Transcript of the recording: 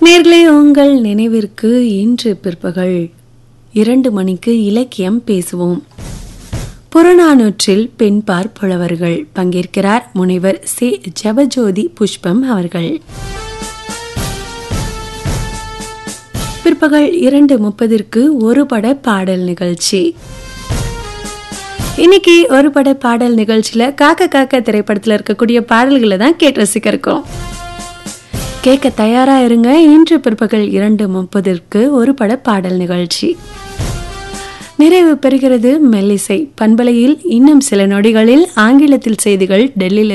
நேர்களே உங்கள் நினைவிற்கு இன்று பிற்பகல் இரண்டு மணிக்கு இலக்கியம் பேசுவோம் புறநானூற்றில் பெண்பார் புலவர்கள் பங்கேற்கிறார் முனைவர் சி ஜெபஜோதி புஷ்பம் அவர்கள் பிற்பகல் இரண்டு முப்பதிற்கு ஒரு பட பாடல் நிகழ்ச்சி இன்னைக்கு ஒரு பட பாடல் நிகழ்ச்சியில காக்க காக்க திரைப்படத்துல இருக்கக்கூடிய பாடல்களை தான் கேட்டு ரசிக்க இருக்கோம் கேட்க தயாரா இருங்க இன்று பிற்பகல் இரண்டு முப்பதிற்கு ஒரு பட பாடல் நிகழ்ச்சி நிறைவு பெறுகிறது மெல்லிசை பண்பலையில் இன்னும் சில நொடிகளில் ஆங்கிலத்தில் செய்திகள் டெல்லியில்